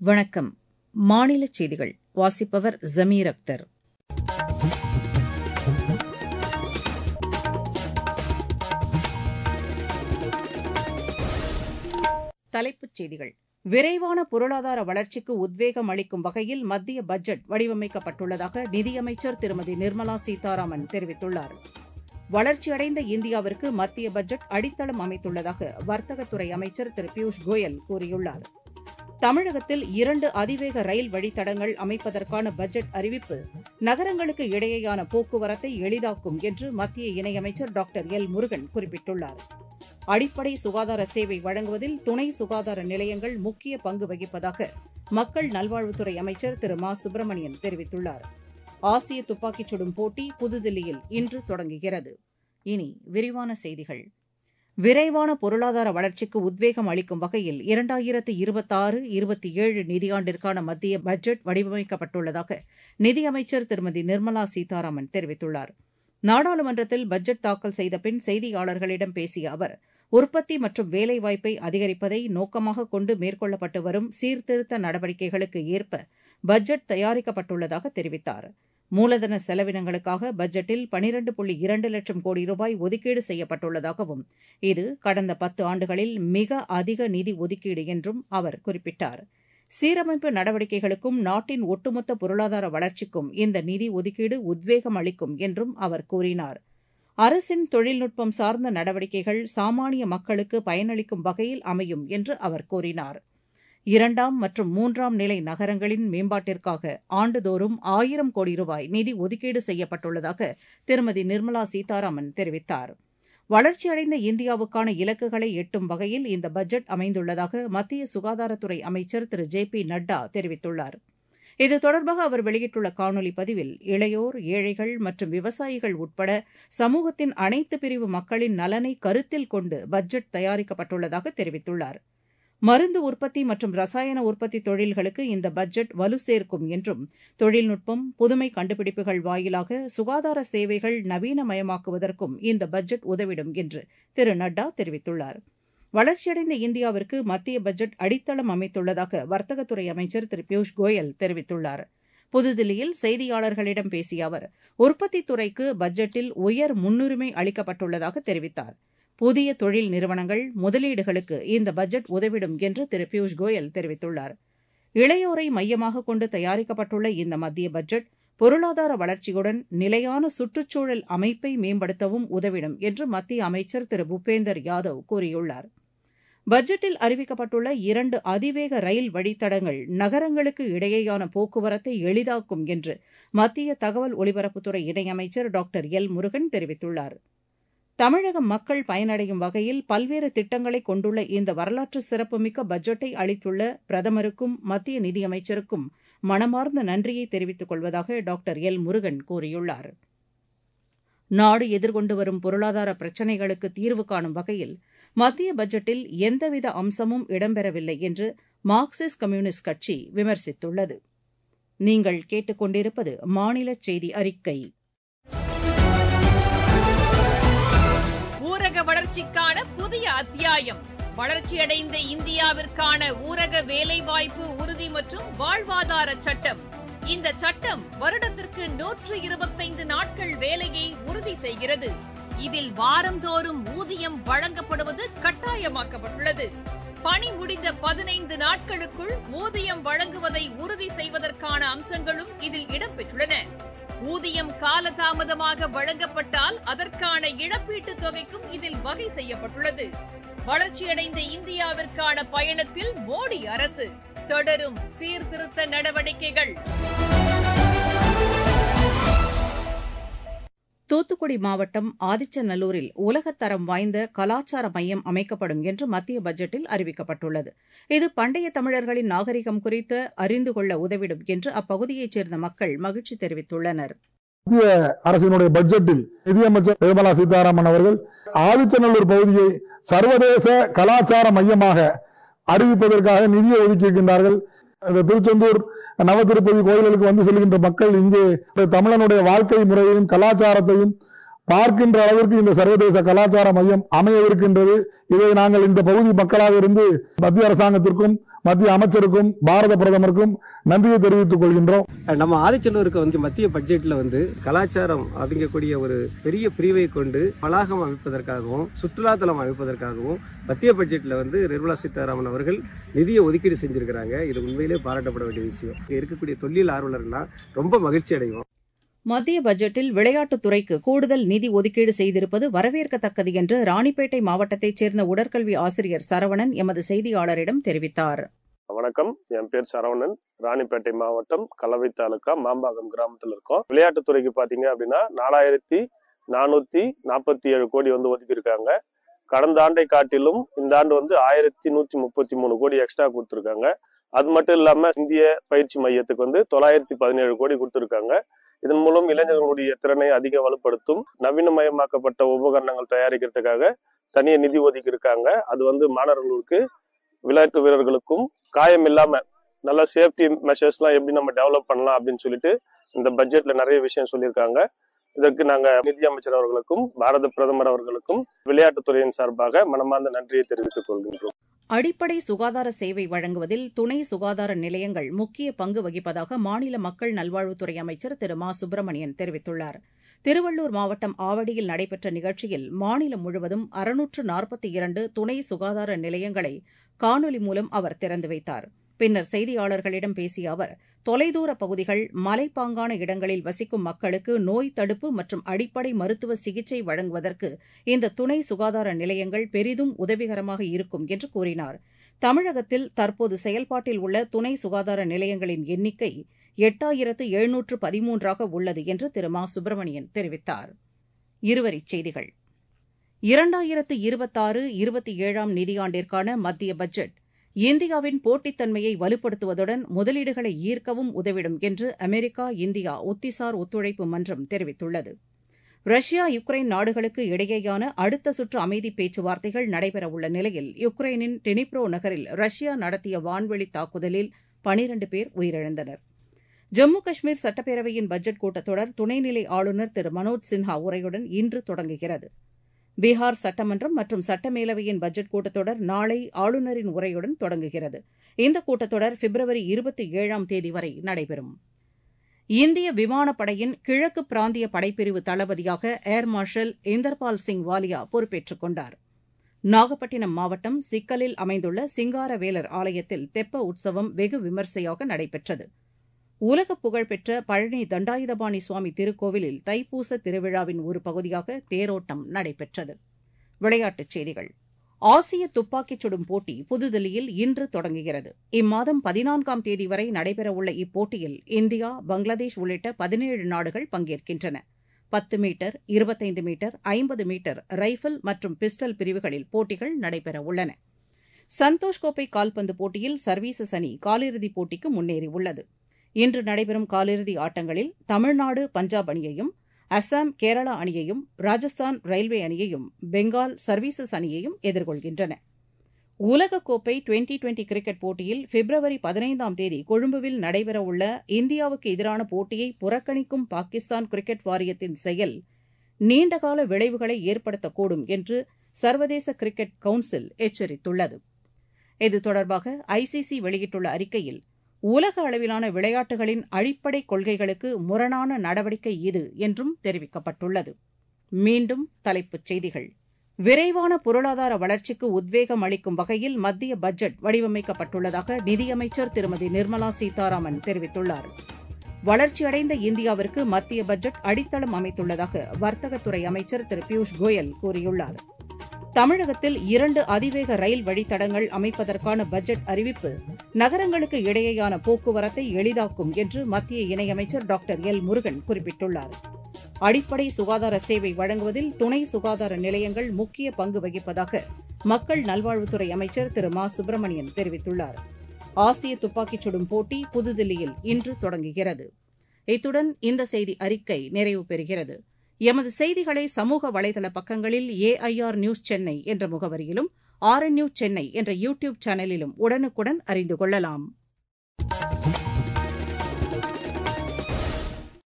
வணக்கம் மாநில செய்திகள் வாசிப்பவர் ஜமீர் அக்தர் தலைப்புச் செய்திகள் விரைவான பொருளாதார வளர்ச்சிக்கு உத்வேகம் அளிக்கும் வகையில் மத்திய பட்ஜெட் வடிவமைக்கப்பட்டுள்ளதாக நிதியமைச்சர் திருமதி நிர்மலா சீதாராமன் தெரிவித்துள்ளார் வளர்ச்சியடைந்த இந்தியாவிற்கு மத்திய பட்ஜெட் அடித்தளம் அமைத்துள்ளதாக வர்த்தகத்துறை அமைச்சர் திரு பியூஷ் கோயல் கூறியுள்ளார் தமிழகத்தில் இரண்டு அதிவேக ரயில் வழித்தடங்கள் அமைப்பதற்கான பட்ஜெட் அறிவிப்பு நகரங்களுக்கு இடையேயான போக்குவரத்தை எளிதாக்கும் என்று மத்திய இணையமைச்சர் டாக்டர் எல் முருகன் குறிப்பிட்டுள்ளார் அடிப்படை சுகாதார சேவை வழங்குவதில் துணை சுகாதார நிலையங்கள் முக்கிய பங்கு வகிப்பதாக மக்கள் நல்வாழ்வுத்துறை அமைச்சர் திரு மா சுப்பிரமணியன் தெரிவித்துள்ளார் ஆசிய துப்பாக்கிச் சுடும் போட்டி புதுதில்லியில் இன்று தொடங்குகிறது இனி விரிவான செய்திகள் விரைவான பொருளாதார வளர்ச்சிக்கு உத்வேகம் அளிக்கும் வகையில் இரண்டாயிரத்து இருபத்தாறு இருபத்தி ஏழு நிதியாண்டிற்கான மத்திய பட்ஜெட் வடிவமைக்கப்பட்டுள்ளதாக நிதியமைச்சர் திருமதி நிர்மலா சீதாராமன் தெரிவித்துள்ளார் நாடாளுமன்றத்தில் பட்ஜெட் தாக்கல் செய்த பின் செய்தியாளர்களிடம் பேசிய அவர் உற்பத்தி மற்றும் வேலைவாய்ப்பை அதிகரிப்பதை நோக்கமாக கொண்டு மேற்கொள்ளப்பட்டு வரும் சீர்திருத்த நடவடிக்கைகளுக்கு ஏற்ப பட்ஜெட் தயாரிக்கப்பட்டுள்ளதாக தெரிவித்தார் மூலதன செலவினங்களுக்காக பட்ஜெட்டில் பனிரண்டு புள்ளி இரண்டு லட்சம் கோடி ரூபாய் ஒதுக்கீடு செய்யப்பட்டுள்ளதாகவும் இது கடந்த பத்து ஆண்டுகளில் மிக அதிக நிதி ஒதுக்கீடு என்றும் அவர் குறிப்பிட்டார் சீரமைப்பு நடவடிக்கைகளுக்கும் நாட்டின் ஒட்டுமொத்த பொருளாதார வளர்ச்சிக்கும் இந்த நிதி ஒதுக்கீடு உத்வேகம் அளிக்கும் என்றும் அவர் கூறினார் அரசின் தொழில்நுட்பம் சார்ந்த நடவடிக்கைகள் சாமானிய மக்களுக்கு பயனளிக்கும் வகையில் அமையும் என்று அவர் கூறினார் இரண்டாம் மற்றும் மூன்றாம் நிலை நகரங்களின் மேம்பாட்டிற்காக ஆண்டுதோறும் ஆயிரம் கோடி ரூபாய் நிதி ஒதுக்கீடு செய்யப்பட்டுள்ளதாக திருமதி நிர்மலா சீதாராமன் தெரிவித்தார் வளர்ச்சியடைந்த இந்தியாவுக்கான இலக்குகளை எட்டும் வகையில் இந்த பட்ஜெட் அமைந்துள்ளதாக மத்திய சுகாதாரத்துறை அமைச்சர் திரு ஜே பி நட்டா தெரிவித்துள்ளார் இது தொடர்பாக அவர் வெளியிட்டுள்ள காணொலி பதிவில் இளையோர் ஏழைகள் மற்றும் விவசாயிகள் உட்பட சமூகத்தின் அனைத்து பிரிவு மக்களின் நலனை கருத்தில் கொண்டு பட்ஜெட் தயாரிக்கப்பட்டுள்ளதாக தெரிவித்துள்ளார் மருந்து உற்பத்தி மற்றும் ரசாயன உற்பத்தி தொழில்களுக்கு இந்த பட்ஜெட் வலு சேர்க்கும் என்றும் தொழில்நுட்பம் புதுமை கண்டுபிடிப்புகள் வாயிலாக சுகாதார சேவைகள் நவீனமயமாக்குவதற்கும் இந்த பட்ஜெட் உதவிடும் என்று திரு நட்டா தெரிவித்துள்ளார் வளர்ச்சியடைந்த இந்தியாவிற்கு மத்திய பட்ஜெட் அடித்தளம் அமைத்துள்ளதாக வர்த்தகத்துறை அமைச்சர் திரு பியூஷ் கோயல் தெரிவித்துள்ளார் புதுதில்லியில் செய்தியாளர்களிடம் பேசிய அவர் உற்பத்தித் துறைக்கு பட்ஜெட்டில் உயர் முன்னுரிமை அளிக்கப்பட்டுள்ளதாக தெரிவித்தார் புதிய தொழில் நிறுவனங்கள் முதலீடுகளுக்கு இந்த பட்ஜெட் உதவிடும் என்று திரு பியூஷ் கோயல் தெரிவித்துள்ளார் இளையோரை மையமாக கொண்டு தயாரிக்கப்பட்டுள்ள இந்த மத்திய பட்ஜெட் பொருளாதார வளர்ச்சியுடன் நிலையான சுற்றுச்சூழல் அமைப்பை மேம்படுத்தவும் உதவிடும் என்று மத்திய அமைச்சர் திரு பூபேந்தர் யாதவ் கூறியுள்ளார் பட்ஜெட்டில் அறிவிக்கப்பட்டுள்ள இரண்டு அதிவேக ரயில் வழித்தடங்கள் நகரங்களுக்கு இடையேயான போக்குவரத்தை எளிதாக்கும் என்று மத்திய தகவல் ஒலிபரப்புத்துறை இணையமைச்சர் டாக்டர் எல் முருகன் தெரிவித்துள்ளார் தமிழக மக்கள் பயனடையும் வகையில் பல்வேறு திட்டங்களை கொண்டுள்ள இந்த வரலாற்று சிறப்புமிக்க பட்ஜெட்டை அளித்துள்ள பிரதமருக்கும் மத்திய நிதியமைச்சருக்கும் மனமார்ந்த நன்றியை தெரிவித்துக் கொள்வதாக டாக்டர் எல் முருகன் கூறியுள்ளார் நாடு எதிர்கொண்டு வரும் பொருளாதார பிரச்சினைகளுக்கு தீர்வு காணும் வகையில் மத்திய பட்ஜெட்டில் எந்தவித அம்சமும் இடம்பெறவில்லை என்று மார்க்சிஸ்ட் கம்யூனிஸ்ட் கட்சி விமர்சித்துள்ளது நீங்கள் கேட்டுக்கொண்டிருப்பது மாநில செய்தி அறிக்கை ஊரக வளர்ச்சிக்கான புதிய அத்தியாயம் வளர்ச்சியடைந்த இந்தியாவிற்கான ஊரக வேலைவாய்ப்பு உறுதி மற்றும் வாழ்வாதார சட்டம் இந்த சட்டம் வருடத்திற்கு நூற்று இருபத்தைந்து நாட்கள் வேலையை உறுதி செய்கிறது இதில் வாரந்தோறும் ஊதியம் வழங்கப்படுவது கட்டாயமாக்கப்பட்டுள்ளது பணி முடிந்த பதினைந்து நாட்களுக்குள் ஊதியம் வழங்குவதை உறுதி செய்வதற்கான அம்சங்களும் இதில் இடம்பெற்றுள்ளன ஊதியம் காலதாமதமாக வழங்கப்பட்டால் அதற்கான இழப்பீட்டுத் தொகைக்கும் இதில் வகை செய்யப்பட்டுள்ளது வளர்ச்சியடைந்த இந்தியாவிற்கான பயணத்தில் மோடி அரசு தொடரும் சீர்திருத்த நடவடிக்கைகள் தூத்துக்குடி மாவட்டம் ஆதிச்சநல்லூரில் உலகத்தரம் வாய்ந்த கலாச்சார மையம் அமைக்கப்படும் என்று மத்திய பட்ஜெட்டில் அறிவிக்கப்பட்டுள்ளது இது பண்டைய தமிழர்களின் நாகரிகம் குறித்து அறிந்து கொள்ள உதவிடும் என்று அப்பகுதியைச் சேர்ந்த மக்கள் மகிழ்ச்சி தெரிவித்துள்ளனர் மத்திய அரசினுடைய பட்ஜெட்டில் நிதியமைச்சர் நிர்மலா சீதாராமன் அவர்கள் ஆதிச்சநல்லூர் பகுதியை சர்வதேச கலாச்சார மையமாக அறிவிப்பதற்காக நிதியை ஒதுக்கியிருக்கின்றார்கள் இந்த திருச்செந்தூர் நவதிருப்பதி கோயில்களுக்கு வந்து செல்கின்ற மக்கள் இங்கே தமிழனுடைய வாழ்க்கை முறையையும் கலாச்சாரத்தையும் பார்க்கின்ற அளவிற்கு இந்த சர்வதேச கலாச்சார மையம் அமையவிருக்கின்றது இதை நாங்கள் இந்த பகுதி மக்களாக இருந்து மத்திய அரசாங்கத்திற்கும் மத்திய அமைச்சருக்கும் பாரத பிரதமருக்கும் நன்றியை தெரிவித்துக் கொள்கின்றோம் நம்ம ஆதிச்சநல்லூருக்கு வந்து மத்திய பட்ஜெட்ல வந்து கலாச்சாரம் அப்படிங்கக்கூடிய ஒரு பெரிய பிரிவை கொண்டு வளாகம் அமைப்பதற்காகவும் சுற்றுலாத்தலம் அமைப்பதற்காகவும் மத்திய பட்ஜெட்ல வந்து நிர்மலா சீதாராமன் அவர்கள் நிதியை ஒதுக்கீடு செஞ்சிருக்கிறாங்க இது உண்மையிலே பாராட்டப்பட வேண்டிய விஷயம் இங்க இருக்கக்கூடிய தொழில் ஆர்வலர்கள்லாம் ரொம்ப மகிழ்ச்சி அடைவோம் மத்திய பட்ஜெட்டில் விளையாட்டுத் துறைக்கு கூடுதல் நிதி ஒதுக்கீடு செய்திருப்பது வரவேற்கத்தக்கது என்று ராணிப்பேட்டை மாவட்டத்தைச் சேர்ந்த உடற்கல்வி ஆசிரியர் சரவணன் எமது செய்தியாளரிடம் தெரிவித்தார் வணக்கம் என் பேர் சரவணன் ராணிப்பேட்டை மாவட்டம் கலவை தாலுக்கா மாம்பாக்கம் கிராமத்துல இருக்கோம் விளையாட்டுத்துறைக்கு பாத்தீங்க அப்படின்னா நாலாயிரத்தி நானூத்தி நாற்பத்தி ஏழு கோடி வந்து ஒதுக்கியிருக்காங்க கடந்த ஆண்டை காட்டிலும் இந்த ஆண்டு வந்து ஆயிரத்தி நூத்தி முப்பத்தி மூணு கோடி எக்ஸ்ட்ரா கொடுத்துருக்காங்க அது மட்டும் இல்லாம இந்திய பயிற்சி மையத்துக்கு வந்து தொள்ளாயிரத்தி பதினேழு கோடி கொடுத்துருக்காங்க இதன் மூலம் இளைஞர்களுடைய திறனை அதிக வலுப்படுத்தும் நவீனமயமாக்கப்பட்ட உபகரணங்கள் தயாரிக்கிறதுக்காக தனிய நிதி ஒதுக்கி இருக்காங்க அது வந்து மாணவர்களுக்கு விளையாட்டு வீரர்களுக்கும் காயம் இல்லாம நல்ல சேஃப்டி மெஷர்ஸ் எல்லாம் எப்படி நம்ம டெவலப் பண்ணலாம் அப்படின்னு சொல்லிட்டு இந்த பட்ஜெட்ல நிறைய விஷயம் சொல்லியிருக்காங்க இதற்கு நாங்க நிதியமைச்சர் அவர்களுக்கும் பாரத பிரதமர் அவர்களுக்கும் விளையாட்டுத்துறையின் சார்பாக மனமார்ந்த நன்றியை தெரிவித்துக் கொள்கின்றோம் அடிப்படை சுகாதார சேவை வழங்குவதில் துணை சுகாதார நிலையங்கள் முக்கிய பங்கு வகிப்பதாக மாநில மக்கள் நல்வாழ்வுத்துறை அமைச்சர் திரு மா சுப்பிரமணியன் தெரிவித்துள்ளார் திருவள்ளூர் மாவட்டம் ஆவடியில் நடைபெற்ற நிகழ்ச்சியில் மாநிலம் முழுவதும் அறுநூற்று நாற்பத்தி இரண்டு துணை சுகாதார நிலையங்களை காணொலி மூலம் அவர் திறந்து வைத்தார் பின்னர் செய்தியாளர்களிடம் பேசிய அவர் தொலைதூர பகுதிகள் மலைப்பாங்கான இடங்களில் வசிக்கும் மக்களுக்கு நோய் தடுப்பு மற்றும் அடிப்படை மருத்துவ சிகிச்சை வழங்குவதற்கு இந்த துணை சுகாதார நிலையங்கள் பெரிதும் உதவிகரமாக இருக்கும் என்று கூறினார் தமிழகத்தில் தற்போது செயல்பாட்டில் உள்ள துணை சுகாதார நிலையங்களின் எண்ணிக்கை எட்டாயிரத்து எழுநூற்று பதிமூன்றாக உள்ளது என்று திரு மா சுப்பிரமணியன் தெரிவித்தார் இருவரிச் செய்திகள் இரண்டாயிரத்து இருபத்தாறு இருபத்தி ஏழாம் நிதியாண்டிற்கான மத்திய பட்ஜெட் இந்தியாவின் போட்டித்தன்மையை வலுப்படுத்துவதுடன் முதலீடுகளை ஈர்க்கவும் உதவிடும் என்று அமெரிக்கா இந்தியா ஒத்திசார் ஒத்துழைப்பு மன்றம் தெரிவித்துள்ளது ரஷ்யா யுக்ரைன் நாடுகளுக்கு இடையேயான அடுத்த சுற்று அமைதி பேச்சுவார்த்தைகள் நடைபெறவுள்ள நிலையில் யுக்ரைனின் டெனிப்ரோ நகரில் ரஷ்யா நடத்திய வான்வெளி தாக்குதலில் பனிரண்டு பேர் உயிரிழந்தனர் ஜம்மு காஷ்மீர் சட்டப்பேரவையின் பட்ஜெட் கூட்டத்தொடர் துணைநிலை ஆளுநர் திரு மனோஜ் சின்ஹா உரையுடன் இன்று தொடங்குகிறது பீகார் சட்டமன்றம் மற்றும் சட்டமேலவையின் பட்ஜெட் கூட்டத்தொடர் நாளை ஆளுநரின் உரையுடன் தொடங்குகிறது இந்த கூட்டத்தொடர் பிப்ரவரி இருபத்தி ஏழாம் தேதி வரை நடைபெறும் இந்திய விமானப்படையின் கிழக்கு பிராந்திய படைப்பிரிவு தளபதியாக ஏர் மார்ஷல் இந்தர்பால் சிங் வாலியா பொறுப்பேற்றுக் கொண்டார் நாகப்பட்டினம் மாவட்டம் சிக்கலில் அமைந்துள்ள சிங்காரவேலர் ஆலயத்தில் தெப்ப உற்சவம் வெகு விமரிசையாக நடைபெற்றது உலக புகழ்பெற்ற பழனி தண்டாயுதபாணி சுவாமி திருக்கோவிலில் தைப்பூச திருவிழாவின் ஒரு பகுதியாக தேரோட்டம் நடைபெற்றது விளையாட்டுச் செய்திகள் ஆசிய துப்பாக்கிச் சுடும் போட்டி புதுதில்லியில் இன்று தொடங்குகிறது இம்மாதம் பதினான்காம் தேதி வரை நடைபெறவுள்ள இப்போட்டியில் இந்தியா பங்களாதேஷ் உள்ளிட்ட பதினேழு நாடுகள் பங்கேற்கின்றன பத்து மீட்டர் இருபத்தைந்து மீட்டர் ஐம்பது மீட்டர் ரைபிள் மற்றும் பிஸ்டல் பிரிவுகளில் போட்டிகள் நடைபெறவுள்ளன சந்தோஷ் கோப்பை கால்பந்து போட்டியில் சர்வீசஸ் அணி காலிறுதிப் போட்டிக்கு முன்னேறியுள்ளது இன்று நடைபெறும் காலிறுதி ஆட்டங்களில் தமிழ்நாடு பஞ்சாப் அணியையும் அசாம் கேரளா அணியையும் ராஜஸ்தான் ரயில்வே அணியையும் பெங்கால் சர்வீசஸ் அணியையும் எதிர்கொள்கின்றன உலகக்கோப்பை டுவெண்டி டுவெண்டி கிரிக்கெட் போட்டியில் பிப்ரவரி பதினைந்தாம் தேதி கொழும்புவில் நடைபெறவுள்ள இந்தியாவுக்கு எதிரான போட்டியை புறக்கணிக்கும் பாகிஸ்தான் கிரிக்கெட் வாரியத்தின் செயல் நீண்டகால விளைவுகளை ஏற்படுத்தக்கூடும் என்று சர்வதேச கிரிக்கெட் கவுன்சில் எச்சரித்துள்ளது இது தொடர்பாக ஐசிசி வெளியிட்டுள்ள அறிக்கையில் உலக அளவிலான விளையாட்டுகளின் அடிப்படை கொள்கைகளுக்கு முரணான நடவடிக்கை இது என்றும் தெரிவிக்கப்பட்டுள்ளது மீண்டும் தலைப்புச் செய்திகள் விரைவான பொருளாதார வளர்ச்சிக்கு உத்வேகம் அளிக்கும் வகையில் மத்திய பட்ஜெட் வடிவமைக்கப்பட்டுள்ளதாக நிதியமைச்சர் திருமதி நிர்மலா சீதாராமன் தெரிவித்துள்ளார் வளர்ச்சியடைந்த இந்தியாவிற்கு மத்திய பட்ஜெட் அடித்தளம் அமைத்துள்ளதாக வர்த்தகத்துறை அமைச்சர் திரு பியூஷ் கோயல் கூறியுள்ளார் தமிழகத்தில் இரண்டு அதிவேக ரயில் வழித்தடங்கள் அமைப்பதற்கான பட்ஜெட் அறிவிப்பு நகரங்களுக்கு இடையேயான போக்குவரத்தை எளிதாக்கும் என்று மத்திய இணையமைச்சர் டாக்டர் எல் முருகன் குறிப்பிட்டுள்ளார் அடிப்படை சுகாதார சேவை வழங்குவதில் துணை சுகாதார நிலையங்கள் முக்கிய பங்கு வகிப்பதாக மக்கள் நல்வாழ்வுத்துறை அமைச்சர் திரு மா சுப்பிரமணியன் தெரிவித்துள்ளார் ஆசிய துப்பாக்கிச் சுடும் போட்டி புதுதில்லியில் இன்று தொடங்குகிறது இத்துடன் இந்த செய்தி அறிக்கை நிறைவு பெறுகிறது எமது செய்திகளை சமூக வலைதள பக்கங்களில் ஏஐஆர் நியூஸ் சென்னை என்ற முகவரியிலும் ஆர்என் நியூஸ் சென்னை என்ற யூ டியூப் சேனலிலும் உடனுக்குடன் அறிந்து கொள்ளலாம்